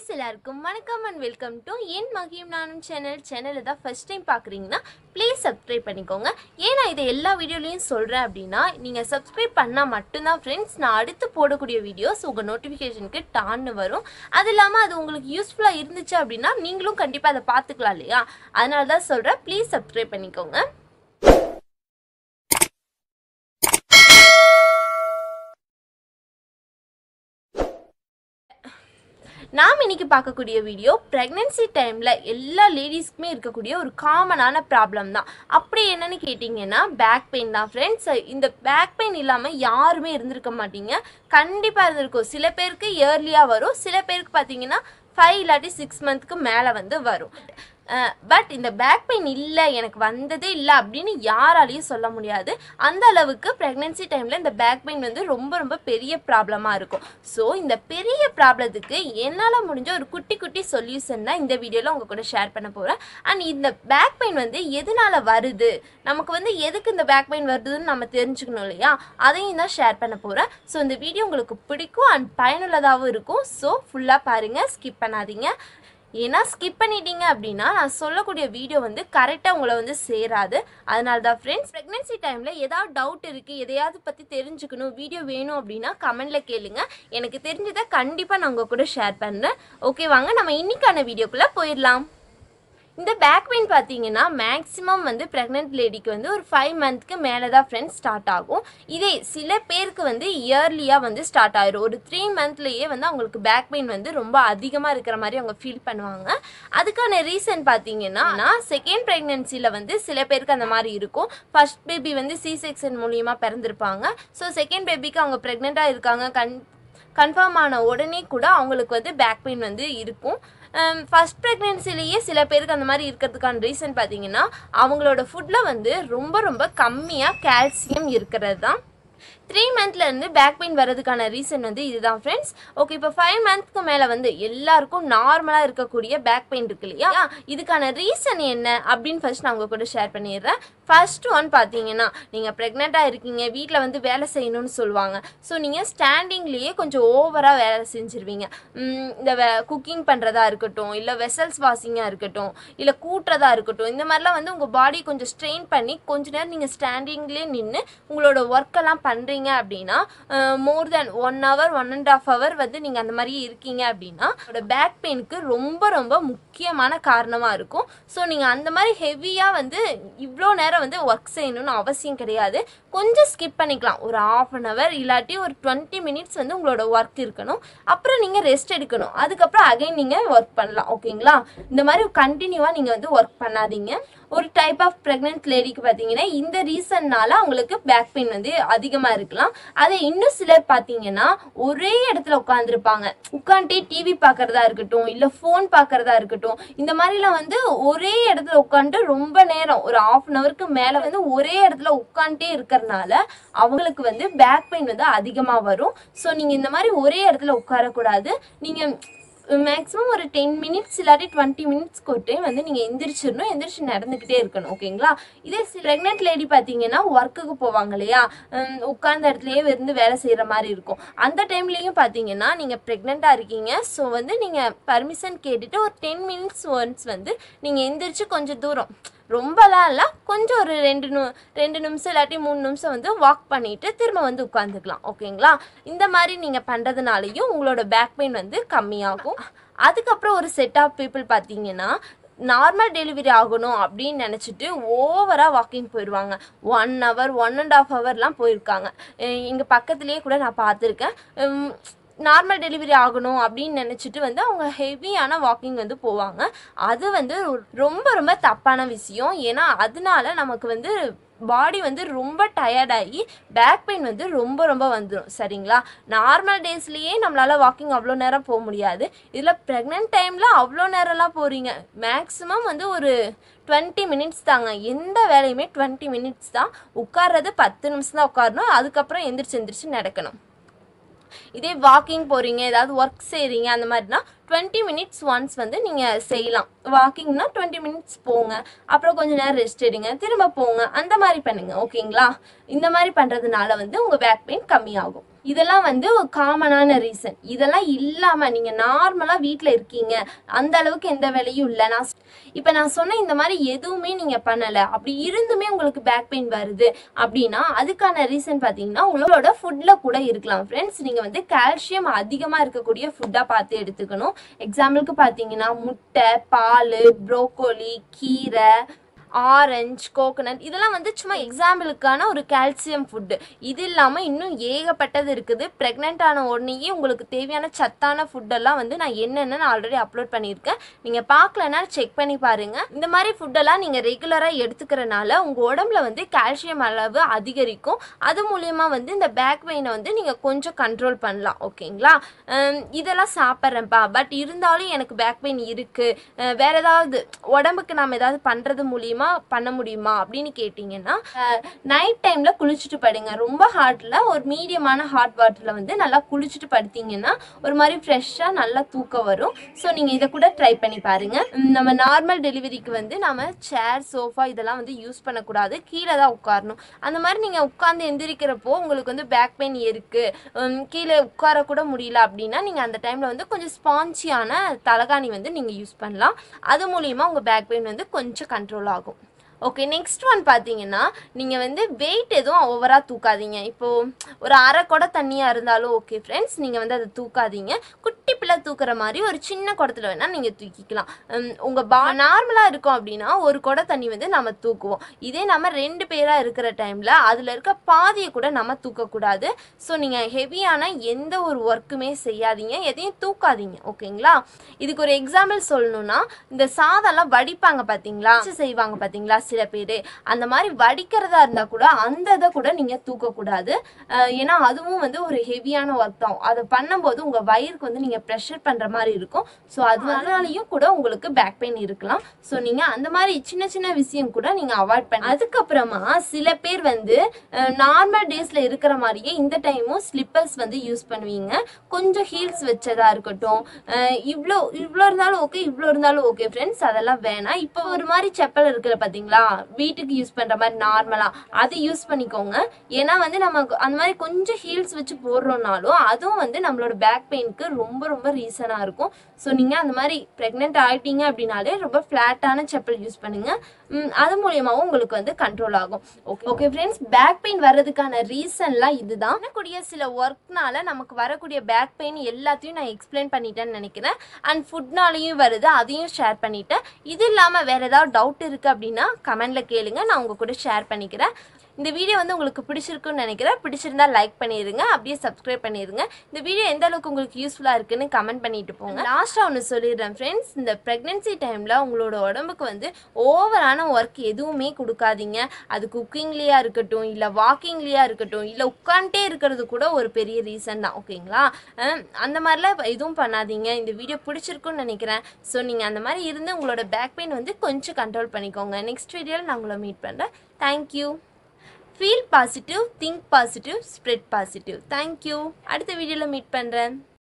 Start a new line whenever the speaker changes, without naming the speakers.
guys எல்லாருக்கும் வணக்கம் and welcome to என் மகியும் நானும் சேனல் சேனலை தான் ஃபர்ஸ்ட் டைம் பார்க்குறீங்கன்னா ப்ளீஸ் சப்ஸ்கிரைப் பண்ணிக்கோங்க ஏன் நான் இதை எல்லா வீடியோலையும் சொல்கிறேன் அப்படின்னா நீங்கள் சப்ஸ்கிரைப் பண்ணால் மட்டும்தான் ஃப்ரெண்ட்ஸ் நான் அடுத்து போடக்கூடிய வீடியோஸ் உங்கள் நோட்டிஃபிகேஷனுக்கு டான்னு வரும் அது இல்லாமல் அது உங்களுக்கு யூஸ்ஃபுல்லாக இருந்துச்சு அப்படின்னா நீங்களும் கண்டிப்பாக அதை பார்த்துக்கலாம் இல்லையா அதனால தான் சொல்கிறேன் ப்ளீஸ் சப்ஸ்கிரைப் பண்ணிக்கோங்க நாம் இன்னைக்கு பார்க்கக்கூடிய வீடியோ ப்ரெக்னென்சி டைமில் எல்லா லேடிஸ்க்குமே இருக்கக்கூடிய ஒரு காமனான ப்ராப்ளம் தான் அப்படி என்னன்னு கேட்டிங்கன்னா பேக் பெயின் தான் ஃப்ரெண்ட்ஸ் இந்த பேக் பெயின் இல்லாமல் யாருமே இருந்திருக்க மாட்டீங்க கண்டிப்பாக இருந்திருக்கும் சில பேருக்கு இயர்லியாக வரும் சில பேருக்கு பார்த்தீங்கன்னா ஃபைவ் இல்லாட்டி சிக்ஸ் மந்த்துக்கு மேலே வந்து வரும் பட் இந்த பேக் பெயின் இல்லை எனக்கு வந்ததே இல்லை அப்படின்னு யாராலையும் சொல்ல முடியாது அந்த அளவுக்கு ப்ரெக்னென்சி டைமில் இந்த பேக் பெயின் வந்து ரொம்ப ரொம்ப பெரிய ப்ராப்ளமாக இருக்கும் ஸோ இந்த பெரிய ப்ராப்ளத்துக்கு என்னால் முடிஞ்ச ஒரு குட்டி குட்டி சொல்யூஷன் தான் இந்த வீடியோவில் உங்கள் கூட ஷேர் பண்ண போகிறேன் அண்ட் இந்த பேக் பெயின் வந்து எதனால் வருது நமக்கு வந்து எதுக்கு இந்த பேக் பெயின் வருதுன்னு நம்ம தெரிஞ்சுக்கணும் இல்லையா அதையும் தான் ஷேர் பண்ண போகிறேன் ஸோ இந்த வீடியோ உங்களுக்கு பிடிக்கும் அண்ட் பயனுள்ளதாகவும் இருக்கும் ஸோ ஃபுல்லாக பாருங்கள் ஸ்கிப் பண்ணாதீங்க ஏன்னா ஸ்கிப் பண்ணிட்டீங்க அப்படின்னா நான் சொல்லக்கூடிய வீடியோ வந்து கரெக்டாக உங்களை வந்து சேராது அதனால தான் ஃப்ரெண்ட்ஸ் ப்ரெக்னென்சி டைமில் ஏதாவது டவுட் இருக்குது எதையாவது பற்றி தெரிஞ்சுக்கணும் வீடியோ வேணும் அப்படின்னா கமெண்டில் கேளுங்க எனக்கு தெரிஞ்சதை கண்டிப்பாக நான் உங்கள் கூட ஷேர் பண்ணுறேன் ஓகே வாங்க நம்ம இன்னைக்கான வீடியோக்குள்ளே போயிடலாம் இந்த பேக் பெயின் பார்த்தீங்கன்னா மேக்ஸிமம் வந்து ப்ரெக்னென்ட் லேடிக்கு வந்து ஒரு ஃபைவ் மந்த்க்கு மேலே தான் ஃப்ரெண்ட்ஸ் ஸ்டார்ட் ஆகும் இதே சில பேருக்கு வந்து இயர்லியாக வந்து ஸ்டார்ட் ஆயிரும் ஒரு த்ரீ மந்த்லேயே வந்து அவங்களுக்கு பேக் பெயின் வந்து ரொம்ப அதிகமாக இருக்கிற மாதிரி அவங்க ஃபீல் பண்ணுவாங்க அதுக்கான ரீசன் பார்த்தீங்கன்னா செகண்ட் ப்ரெக்னென்சியில் வந்து சில பேருக்கு அந்த மாதிரி இருக்கும் ஃபர்ஸ்ட் பேபி வந்து சி செக்ஷன் மூலியமாக பிறந்திருப்பாங்க ஸோ செகண்ட் பேபிக்கு அவங்க ப்ரெக்னெண்ட்டாக இருக்காங்க கண் கன்ஃபார்ம் ஆன உடனே கூட அவங்களுக்கு வந்து பேக் பெயின் வந்து இருக்கும் ஃபஸ்ட் ப்ரெக்னென்சிலேயே சில பேருக்கு அந்த மாதிரி இருக்கிறதுக்கான ரீசன் பார்த்தீங்கன்னா அவங்களோட ஃபுட்டில் வந்து ரொம்ப ரொம்ப கம்மியாக கால்சியம் இருக்கிறது தான் த்ரீ மந்த்லேருந்து பேக் பெயின் வர்றதுக்கான ரீசன் வந்து இதுதான் ஃப்ரெண்ட்ஸ் ஓகே இப்போ ஃபைவ் மந்த்க்கு மேலே வந்து எல்லாருக்கும் நார்மலாக இருக்கக்கூடிய பேக் பெயின் இருக்கு இல்லையா இதுக்கான ரீசன் என்ன அப்படின்னு ஃபர்ஸ்ட் நான் உங்கள் கூட ஷேர் பண்ணிடுறேன் ஃபர்ஸ்ட் ஒன் பார்த்தீங்கன்னா நீங்கள் ப்ரெக்னெண்ட்டாக இருக்கீங்க வீட்டில் வந்து வேலை செய்யணும்னு சொல்லுவாங்க ஸோ நீங்கள் ஸ்டாண்டிங்லேயே கொஞ்சம் ஓவராக வேலை செஞ்சுருவீங்க உம், இந்த வே குக்கிங் பண்ணுறதா இருக்கட்டும் இல்லை வெசல்ஸ் வாஷிங்காக இருக்கட்டும் இல்லை கூட்டுறதா இருக்கட்டும் இந்த மாதிரிலாம் வந்து உங்கள் பாடி கொஞ்சம் ஸ்ட்ரெயின் பண்ணி கொஞ்ச நேரம் நீங்கள் ஸ்டாண்டிங்லேயே நின்று உங்களோட ஒர்க்கெல்லாம் பண்ணுறீங்க அப்படின்னா more than one hour one and half hour வந்து நீங்கள் அந்த மாதிரி இருக்கீங்க அப்படின்னா உங்களோட பேக் பெயினுக்கு ரொம்ப ரொம்ப முக்கியமான காரணமாக இருக்கும் ஸோ நீங்கள் அந்த மாதிரி ஹெவியாக வந்து இவ்வளோ நேரம் வந்து ஒர்க் செய்யணும்னு அவசியம் கிடையாது கொஞ்சம் ஸ்கிப் பண்ணிக்கலாம் ஒரு ஆஃப் அன் ஹவர் இல்லாட்டி ஒரு டுவெண்ட்டி மினிட்ஸ் வந்து உங்களோட ஒர்க் இருக்கணும் அப்புறம் நீங்கள் ரெஸ்ட் எடுக்கணும் அதுக்கப்புறம் அகைன் நீங்கள் ஒர்க் பண்ணலாம் ஓகேங்களா இந்த மாதிரி கண்டினியூவாக நீங்கள் வந்து ஒர்க் பண்ணாதீங்க ஒரு டைப் ஆஃப் ப்ரெக்னென்ட் லேடிக்கு பார்த்தீங்கன்னா இந்த ரீசன்னால அவங்களுக்கு பேக் பெயின் வந்து அதிகமாக இருக்கலாம் அதை இன்னும் சிலர் பார்த்தீங்கன்னா ஒரே இடத்துல உட்காந்துருப்பாங்க உட்காந்துட்டே டிவி பார்க்கறதா இருக்கட்டும் இல்லை ஃபோன் பார்க்கறதா இருக்கட்டும் இந்த மாதிரிலாம் வந்து ஒரே இடத்துல உட்காந்துட்டு ரொம்ப நேரம் ஒரு ஆஃப் அன் ஹவருக்கு மேலே வந்து ஒரே இடத்துல உட்காந்துட்டே இருக்கிறனால அவங்களுக்கு வந்து பேக் பெயின் வந்து அதிகமாக வரும் ஸோ நீங்கள் இந்த மாதிரி ஒரே இடத்துல உட்காரக்கூடாது நீங்கள் மேக்ஸிமம் ஒரு டென் மினிட்ஸ் இல்லாட்டி டுவெண்ட்டி மினிட்ஸ்க்கு ஒரு டைம் வந்து நீங்கள் எந்திரிச்சிடணும் எந்திரிச்சு நடந்துக்கிட்டே இருக்கணும் ஓகேங்களா இதே ப்ரெக்னென்ட் லேடி பார்த்தீங்கன்னா ஒர்க்குக்கு போவாங்க இல்லையா உம், உட்கார்ந்த இடத்துலயே இருந்து வேலை செய்கிற மாதிரி இருக்கும் அந்த டைம்லேயும் பார்த்தீங்கன்னா நீங்கள் ப்ரெக்னெண்ட்டாக இருக்கீங்க ஸோ வந்து நீங்கள் பர்மிஷன் கேட்டுட்டு ஒரு டென் மினிட்ஸ் ஒன்ஸ் வந்து நீங்கள் எந்திரிச்சு கொஞ்சம் தூரம் ரொம்பலாம் இல்லை கொஞ்சம் ஒரு ரெண்டு நு ரெண்டு நிமிஷம் இல்லாட்டி மூணு நிமிஷம் வந்து வாக் பண்ணிட்டு திரும்ப வந்து உட்காந்துக்கலாம் ஓகேங்களா இந்த மாதிரி நீங்கள் பண்ணுறதுனாலையும் உங்களோட பேக் பெயின் வந்து கம்மியாகும் அதுக்கப்புறம் ஒரு செட் ஆஃப் பீப்புள் பார்த்தீங்கன்னா நார்மல் டெலிவரி ஆகணும் அப்படின்னு நினச்சிட்டு ஓவராக வாக்கிங் போயிடுவாங்க one hour one and half ஹவர்லாம் போயிருக்காங்க எங்கள் பக்கத்துலேயே கூட நான் பார்த்துருக்கேன் உம், நார்மல் டெலிவரி ஆகணும் அப்படின்னு நினச்சிட்டு வந்து அவங்க ஹெவியான வாக்கிங் வந்து போவாங்க அது வந்து ரொம்ப ரொம்ப தப்பான விஷயம் ஏன்னா அதனால நமக்கு வந்து பாடி வந்து ரொம்ப டயர்டாகி பேக் பெயின் வந்து ரொம்ப ரொம்ப வந்துடும் சரிங்களா நார்மல் டேஸ்லேயே நம்மளால் வாக்கிங் அவ்வளோ நேரம் போக முடியாது இதில் ப்ரெக்னென்ட் டைமில் அவ்வளோ நேரம்லாம் போகிறீங்க மேக்ஸிமம் வந்து ஒரு டுவெண்ட்டி மினிட்ஸ் தாங்க எந்த வேலையுமே டுவெண்ட்டி மினிட்ஸ் தான் உட்கார்றது பத்து நிமிஷம் தான் உட்காரணும் அதுக்கப்புறம் எந்திரிச்சு எந்திரிச்சு நடக்கணும் இதே வாக்கிங் போகிறீங்க ஏதாவது ஒர்க் செய்கிறீங்க அந்த மாதிரினா டுவெண்ட்டி மினிட்ஸ் ஒன்ஸ் வந்து நீங்கள் செய்யலாம் வாக்கிங்னா டுவெண்ட்டி மினிட்ஸ் போங்க அப்புறம் கொஞ்ச நேரம் ரெஸ்ட் எடுங்க திரும்ப போங்க அந்த மாதிரி பண்ணுங்க ஓகேங்களா இந்த மாதிரி பண்ணுறதுனால வந்து உங்கள் பேக் பெயின் கம்மியாகும் இதெல்லாம் வந்து ஒரு காமனான ரீசன் இதெல்லாம் இல்லாமல் நீங்கள் நார்மலாக வீட்டில் இருக்கீங்க அந்த அளவுக்கு எந்த வேலையும் இல்லை நான் இப்போ நான் சொன்ன இந்த மாதிரி எதுவுமே நீங்கள் பண்ணலை அப்படி இருந்துமே உங்களுக்கு பேக் பெயின் வருது அப்படின்னா அதுக்கான ரீசன் பார்த்தீங்கன்னா உங்களோட ஃபுட்டில் கூட இருக்கலாம் ஃப்ரெண்ட்ஸ் நீங்கள் வந்து கால்சியம் அதிகமாக இருக்கக்கூடிய ஃபுட்டாக பார்த்து எடுத்துக்கணும் எக்ஸாம்பிளுக்கு பார்த்தீங்கன்னா முட்டை பால் ப்ரோக்கோலி கீரை ஆரஞ்சு கோகனட் இதெல்லாம் வந்து சும்மா எக்ஸாம்பிளுக்கான ஒரு கால்சியம் ஃபுட்டு இது இல்லாமல் இன்னும் ஏகப்பட்டது இருக்குது ப்ரெக்னென்ட் ஆன உடனேயே உங்களுக்கு தேவையான சத்தான ஃபுட்டெல்லாம் வந்து நான் என்னென்னு நான் ஆல்ரெடி அப்லோட் பண்ணியிருக்கேன் நீங்கள் பார்க்கலன்னா செக் பண்ணி பாருங்கள் இந்த மாதிரி ஃபுட்டெல்லாம் நீங்கள் ரெகுலராக எடுத்துக்கிறனால உங்கள் உடம்புல வந்து கால்சியம் அளவு அதிகரிக்கும் அது மூலியமாக வந்து இந்த பேக் பெயினை வந்து நீங்கள் கொஞ்சம் கண்ட்ரோல் பண்ணலாம் ஓகேங்களா ஹம், இதெல்லாம் சாப்பிட்றேன்ப்பா பட் இருந்தாலும் எனக்கு பேக் பெயின் இருக்குது வேற ஏதாவது உடம்புக்கு நாம் ஏதாவது பண்ணுறது மூலியமா பண்ண முடியுமா அப்படின்னு கேட்டிங்கன்னா நைட் டைமில் குளிச்சுட்டு படுங்க ரொம்ப ஹாட்டில் ஒரு மீடியமான ஹாட் வாட்டரில் வந்து நல்லா குளிச்சுட்டு படுத்தீங்கன்னா ஒரு மாதிரி ஃப்ரெஷ்ஷாக நல்லா தூக்கம் வரும் ஸோ நீங்கள் இதை கூட ட்ரை பண்ணி பாருங்கள் நம்ம நார்மல் டெலிவரிக்கு வந்து நம்ம சேர் சோஃபா இதெல்லாம் வந்து யூஸ் பண்ணக்கூடாது கீழே தான் உட்காரணும் அந்த மாதிரி நீங்கள் உட்காந்து எந்திரிக்கிறப்போ உங்களுக்கு வந்து பேக் பெயின் இருக்குது கீழே உட்கார கூட முடியல அப்படின்னா நீங்கள் அந்த டைமில் வந்து கொஞ்சம் ஸ்பான்ச்சியான தலகாணி வந்து நீங்கள் யூஸ் பண்ணலாம் அது மூலியமாக உங்கள் பேக் பெயின் வந்து கொஞ்சம் கண்ட்ரோல் ஆகும் ஓகே நெக்ஸ்ட் ஒன் பார்த்தீங்கன்னா நீங்கள் வந்து வெயிட் எதுவும் ஓவராக தூக்காதீங்க இப்போது ஒரு அரை குடம் தண்ணியாக இருந்தாலும் ஓகே ஃப்ரெண்ட்ஸ் நீங்கள் வந்து அதை தூக்காதீங்க குட்டி பிள்ளை தூக்குற மாதிரி ஒரு சின்ன குடத்துல வேணால் நீங்கள் தூக்கிக்கலாம் உங்கள் பா நார்மலாக இருக்கும் அப்படின்னா ஒரு குடம் தண்ணி வந்து நம்ம தூக்குவோம் இதே நம்ம ரெண்டு பேராக இருக்கிற டைமில் அதில் இருக்க பாதியை கூட நம்ம தூக்கக்கூடாது ஸோ நீங்கள் ஹெவியான எந்த ஒரு ஒர்க்குமே செய்யாதீங்க எதையும் தூக்காதீங்க ஓகேங்களா இதுக்கு ஒரு எக்ஸாம்பிள் சொல்லணும்னா இந்த சாதம்லாம் வடிப்பாங்க பார்த்தீங்களா வச்சு செய்வாங்க பார்த்தீங்களா சில பேர் அந்த மாதிரி வடிக்கிறதா இருந்தால் கூட அந்த இதை கூட நீங்கள் தூக்கக்கூடாது அஹ் ஏன்னா அதுவும் வந்து ஒரு ஹெவியான ஒர்க் தான் அதை பண்ணும்போது உங்கள் வயிறுக்கு வந்து நீங்கள் ப்ரெஷர் பண்ணுற மாதிரி இருக்கும் ஸோ அதனாலையும் கூட உங்களுக்கு பேக் பெயின் இருக்கலாம் ஸோ நீங்கள் அந்த மாதிரி சின்ன சின்ன விஷயம் கூட நீங்கள் அவாய்ட் பண்ணி அதுக்கப்புறமா சில பேர் வந்து நார்மல் டேஸில் இருக்கிற மாதிரியே இந்த டைமும் ஸ்லிப்பர்ஸ் வந்து யூஸ் பண்ணுவீங்க கொஞ்சம் ஹீல்ஸ் வச்சதா இருக்கட்டும் அஹ் இவ்வளோ இவ்வளோ இருந்தாலும் ஓகே இவ்வளோ இருந்தாலும் ஓகே ஃப்ரெண்ட்ஸ் அதெல்லாம் வேணாம் இப்போ ஒரு மாதிரி செப்பல் இருக்கிற பார்த்தீங்களா வீட்டுக்கு யூஸ் பண்ணுற மாதிரி நார்மலாக அதை யூஸ் பண்ணிக்கோங்க ஏன்னா வந்து நம்ம அந்த மாதிரி கொஞ்சம் ஹீல்ஸ் வச்சு போடுறோம்னாலும் அதுவும் வந்து நம்மளோட பேக் பெயினுக்கு ரொம்ப ரொம்ப ரீசனாக இருக்கும் ஸோ நீங்கள் அந்த மாதிரி ப்ரெக்னென்ட் ஆகிட்டீங்க அப்படின்னாலே ரொம்ப ஃப்ளாட்டான செப்பல் யூஸ் பண்ணுங்க ம், அது மூலியமாகவும் உங்களுக்கு வந்து கண்ட்ரோல் ஆகும் okay okay friends back pain வர்றதுக்கான ரீசன்லாம் இதுதான் கூடிய சில ஒர்க்னால நமக்கு வரக்கூடிய பேக் பெயின் எல்லாத்தையும் நான் எக்ஸ்பிளைன் பண்ணிட்டேன்னு நினைக்கிறேன் அண்ட் ஃபுட்னாலையும் வருது அதையும் ஷேர் பண்ணிட்டேன் இது இல்லாமல் வேறு ஏதாவது டவுட் இருக்குது அப்படின்னா கமெண்டில் கேளுங்க நான் உங்கள் கூட ஷேர் பண்ணிக்கிறேன் இந்த வீடியோ வந்து உங்களுக்கு பிடிச்சிருக்குன்னு நினைக்கிறேன் பிடிச்சிருந்தா லைக் பண்ணிடுங்க அப்படியே சப்ஸ்கிரைப் பண்ணிடுங்க இந்த வீடியோ எந்த அளவுக்கு உங்களுக்கு யூஸ்ஃபுல்லாக இருக்குன்னு கமெண்ட் பண்ணிட்டு போங்க லாஸ்ட்டாக ஒன்று சொல்லிடுறேன் ஃப்ரெண்ட்ஸ் இந்த ப்ரெக்னென்சி டைமில் உங்களோட உடம்புக்கு வந்து ஓவரான ஒர்க் எதுவுமே கொடுக்காதீங்க அது குக்கிங்லேயா இருக்கட்டும் இல்லை வாக்கிங்லேயா இருக்கட்டும் இல்லை உட்காந்துட்டே இருக்கிறது கூட ஒரு பெரிய ரீசன் தான் ஓகேங்களா அஹ் அந்த மாதிரிலாம் எதுவும் பண்ணாதீங்க இந்த வீடியோ பிடிச்சிருக்குன்னு நினைக்கிறேன் ஸோ நீங்கள் அந்த மாதிரி இருந்து உங்களோட பேக் பெயின் வந்து கொஞ்சம் கண்ட்ரோல் பண்ணிக்கோங்க நெக்ஸ்ட் வீடியோவில் நான் உங்களை மீட் பண்ணுறேன் thank you feel positive think positive spread positive thank you அடுத்த வீடியோவில் மீட் பண்ணுறேன்